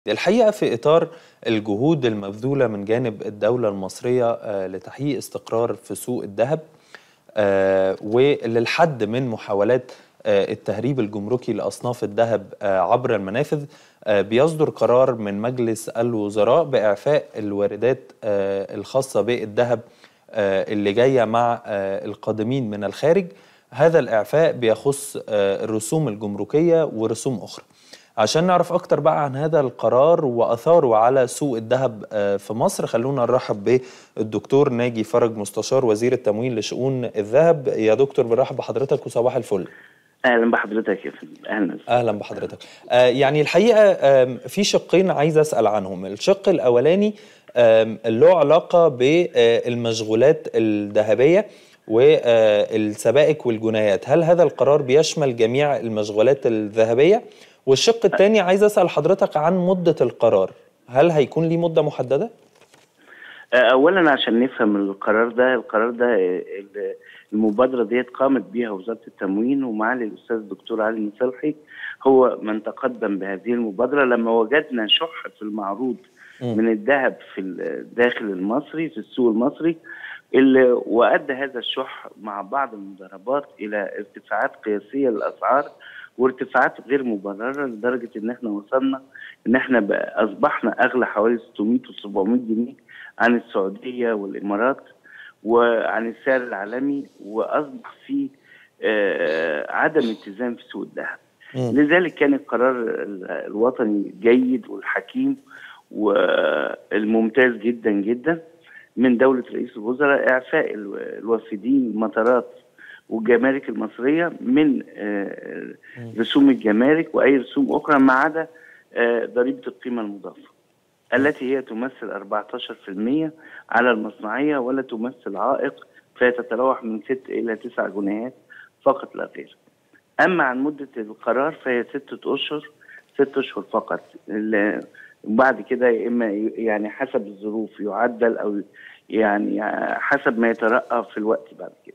الحقيقة في إطار الجهود المبذولة من جانب الدولة المصرية آه، لتحقيق استقرار في سوق الذهب آه، وللحد من محاولات آه، التهريب الجمركي لأصناف الذهب عبر المنافذ بيصدر قرار من مجلس الوزراء بإعفاء الواردات الخاصة بالذهب اللي جاية مع القادمين من الخارج هذا الإعفاء بيخص الرسوم الجمركية ورسوم أخرى عشان نعرف اكتر بقى عن هذا القرار واثاره على سوق الذهب في مصر خلونا نرحب بالدكتور ناجي فرج مستشار وزير التموين لشؤون الذهب يا دكتور بنرحب بحضرتك وصباح الفل اهلا بحضرتك يا فندم اهلا اهلا بحضرتك آه يعني الحقيقه آه في شقين عايز اسال عنهم الشق الاولاني آه له علاقه بالمشغولات الذهبيه والسبائك والجنايات هل هذا القرار بيشمل جميع المشغولات الذهبيه والشق الثاني عايز اسال حضرتك عن مده القرار هل هيكون ليه مده محدده اولا عشان نفهم القرار ده القرار ده المبادره ديت قامت بها وزاره التموين ومعالي الاستاذ الدكتور علي مصلحي هو من تقدم بهذه المبادره لما وجدنا شح في المعروض م. من الذهب في الداخل المصري في السوق المصري اللي وادى هذا الشح مع بعض المضاربات الى ارتفاعات قياسيه للاسعار وارتفاعات غير مبرره لدرجه ان احنا وصلنا ان احنا اصبحنا اغلى حوالي 600 و 700 جنيه عن السعوديه والامارات وعن السعر العالمي واصبح في آه عدم اتزان في سوق الذهب. لذلك كان القرار الوطني جيد والحكيم والممتاز جدا جدا من دوله رئيس الوزراء اعفاء الوافدين المطارات والجمارك المصريه من رسوم الجمارك واي رسوم اخرى ما عدا ضريبه القيمه المضافه التي هي تمثل 14% على المصنعيه ولا تمثل عائق فهي تتراوح من 6 الى 9 جنيهات فقط لا غير. اما عن مده القرار فهي ستة اشهر ست اشهر فقط بعد كده يا اما يعني حسب الظروف يعدل او يعني حسب ما يترقى في الوقت بعد كده.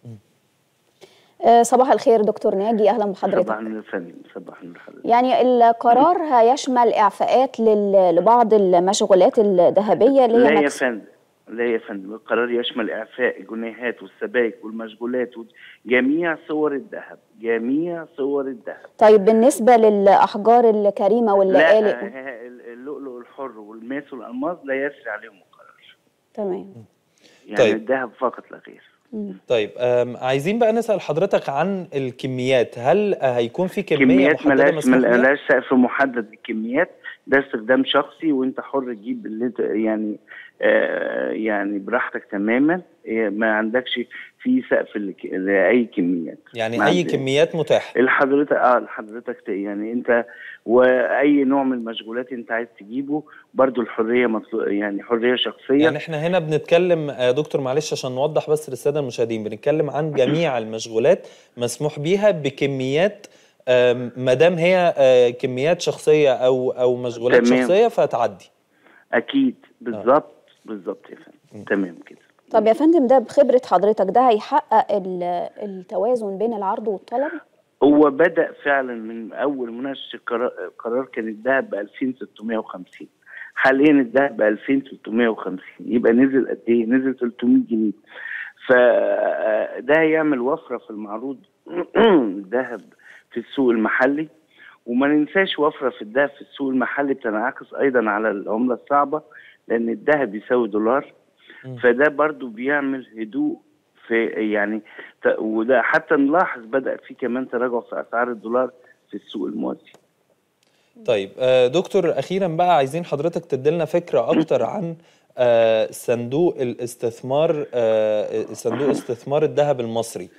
صباح الخير دكتور ناجي اهلا بحضرتك صباح الخير صباح الخير يعني القرار هيشمل اعفاءات لبعض المشغولات الذهبيه اللي هي لا يا فندم لا يا فندم القرار يشمل اعفاء الجنيهات والسبائك والمشغولات جميع صور الذهب جميع صور الذهب طيب بالنسبه للاحجار الكريمه واللآلئ لا اللؤلؤ الحر والماس والالماس لا يسري عليهم القرار تمام يعني طيب. الذهب فقط لا غير طيب عايزين بقى نسال حضرتك عن الكميات هل هيكون في كميه كميات محدده ملاش ملاش سقف محدد للكميات ده استخدام شخصي وانت حر تجيب اللي انت يعني آه يعني براحتك تماما ما عندكش في سقف لاي كميات يعني اي كميات متاحه لحضرتك اه لحضرتك يعني انت واي نوع من المشغولات انت عايز تجيبه برضو الحريه مطلوب يعني حريه شخصيه يعني احنا هنا بنتكلم يا دكتور معلش عشان نوضح بس للساده المشاهدين بنتكلم عن جميع المشغولات مسموح بيها بكميات ما دام هي كميات شخصيه او او مشغولات تمام. شخصيه فتعدي اكيد بالظبط آه. بالظبط يا فندم تمام كده طب يا فندم ده بخبره حضرتك ده هيحقق التوازن بين العرض والطلب هو بدا فعلا من اول مناقشه القرار كان الذهب ب 2650 حاليا الذهب ب 2350 يبقى نزل قد ايه؟ نزل 300 جنيه فده هيعمل وفره في المعروض الذهب في السوق المحلي وما ننساش وفره في الذهب في السوق المحلي بتنعكس ايضا على العمله الصعبه لان الذهب يساوي دولار فده برضو بيعمل هدوء في يعني وده حتى نلاحظ بدا في كمان تراجع في اسعار الدولار في السوق الموازي طيب دكتور اخيرا بقى عايزين حضرتك تديلنا فكره اكتر عن صندوق الاستثمار صندوق استثمار الذهب المصري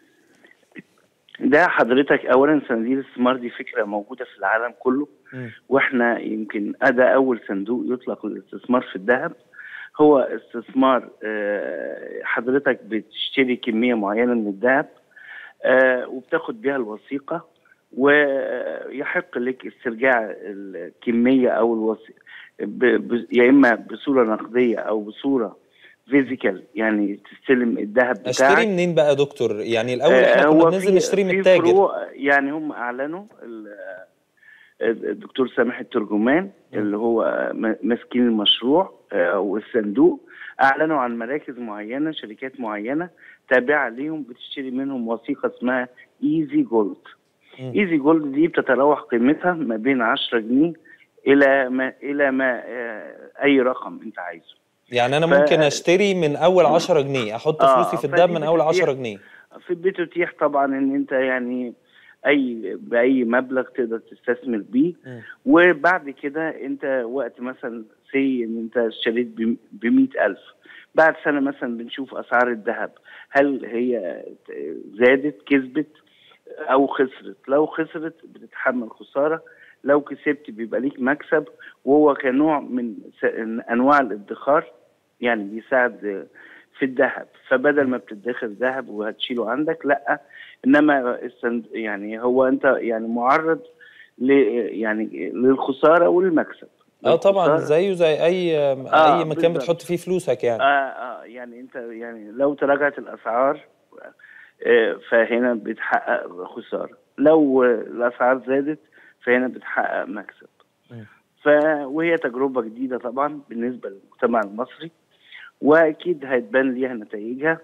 ده حضرتك اولا صناديق الاستثمار دي فكره موجوده في العالم كله م. واحنا يمكن ده اول صندوق يطلق للاستثمار في الذهب هو استثمار حضرتك بتشتري كميه معينه من الذهب وبتاخد بيها الوثيقه ويحق لك استرجاع الكميه او الوثيقه يا اما بصوره نقديه او بصوره فيزيكال يعني تستلم الذهب بتاعك اشتري منين بقى يا دكتور يعني الاول احنا كنا بننزل نشتري من التاجر يعني هم اعلنوا الدكتور سامح الترجمان اللي هو م- ماسكين المشروع آه، او الصندوق اعلنوا عن مراكز معينه شركات معينه تابعه ليهم بتشتري منهم وثيقه اسمها ايزي جولد مم. ايزي جولد دي بتتراوح قيمتها ما بين 10 جنيه الى ما الى ما آه، اي رقم انت عايزه يعني انا ف- ممكن اشتري من اول 10 جنيه احط آه، فلوسي في فدي الدهب من اول بتتيح- 10 جنيه في بتتيح طبعا ان انت يعني اي باي مبلغ تقدر تستثمر بيه مم. وبعد كده انت وقت مثلا سي ان انت اشتريت ب 100000 بعد سنه مثلا بنشوف اسعار الذهب هل هي زادت كسبت او خسرت لو خسرت بتتحمل خساره لو كسبت بيبقى ليك مكسب وهو كنوع من س- انواع الادخار يعني بيساعد في الذهب فبدل ما بتدخر ذهب وهتشيله عندك لا انما السند يعني هو انت يعني معرض ل يعني للخساره والمكسب اه طبعا للخسارة. زيه زي اي آه، اي مكان بالظبط. بتحط فيه فلوسك يعني آه آه يعني انت يعني لو تراجعت الاسعار آه فهنا بتحقق خساره لو آه، الاسعار زادت فهنا بتحقق مكسب مم. ف وهي تجربه جديده طبعا بالنسبه للمجتمع المصري واكيد هتبان ليها نتائجها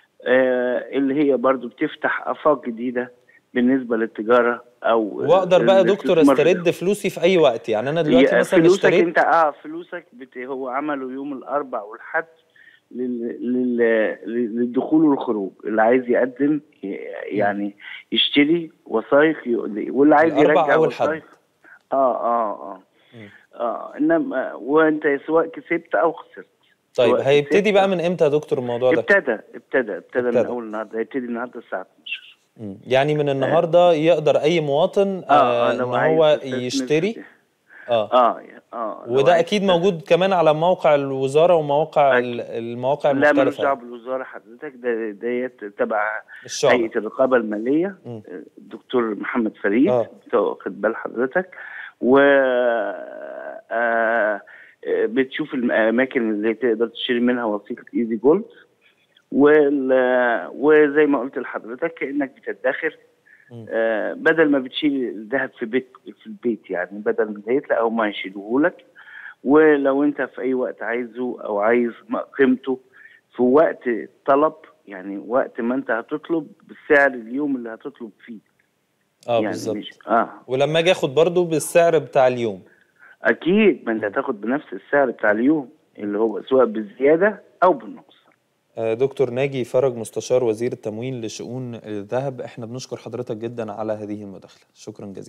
آه اللي هي برضو بتفتح افاق جديده بالنسبه للتجاره او واقدر بقى يا دكتور الاستثمار. استرد فلوسي في اي وقت يعني انا دلوقتي هي مثلا فلوسك اشتريت انت اه فلوسك بت... هو عمله يوم الاربع والحد لل... لل... لل- للدخول والخروج اللي عايز يقدم ي- يعني يشتري وثائق ي... واللي عايز الأربع يرجع أو الحد. وثائق اه اه اه مم. اه انما وانت سواء كسبت او خسرت طيب سواء هيبتدي كسبت بقى أو- من امتى يا دكتور الموضوع ده ابتدى ابتدى ابتدى من ابتدى. اول النهارده هيبتدي النهارده الساعه 12 مم. يعني من النهارده يقدر اي مواطن اه اه ان لو عايز هو تستثمر في- يشتري اه اه اه لو وده عايز اكيد تستثمر. موجود كمان على موقع الوزاره ومواقع أكيد. ال- المواقع لا ملوش المختلفه دعوه يعني. بالوزاره حضرتك ده ديت تبع الشعب هيئه الرقابه الماليه مم. الدكتور محمد فريد آه. انت واخد بال حضرتك و آه، بتشوف الاماكن اللي تقدر تشتري منها وثيقه ايزي جولد وال- وزي ما قلت لحضرتك كانك بتدخر مم. آه، بدل ما بتشيل الذهب في بيت في البيت يعني بدل ما البيت لا هم هيشيلوه لك ولو انت في اي وقت عايزه او عايز م- قيمته في وقت طلب يعني وقت ما انت هتطلب بالسعر اليوم اللي هتطلب فيه اه يعني بالظبط مش اه ولما اجي اخد برضو بالسعر بتاع اليوم اكيد ما انت هتاخد بنفس السعر بتاع اليوم اللي هو سواء بالزياده او بالنقص آه، دكتور ناجي فرج مستشار وزير التموين لشؤون الذهب احنا بنشكر حضرتك جدا على هذه المداخله شكرا جزيلا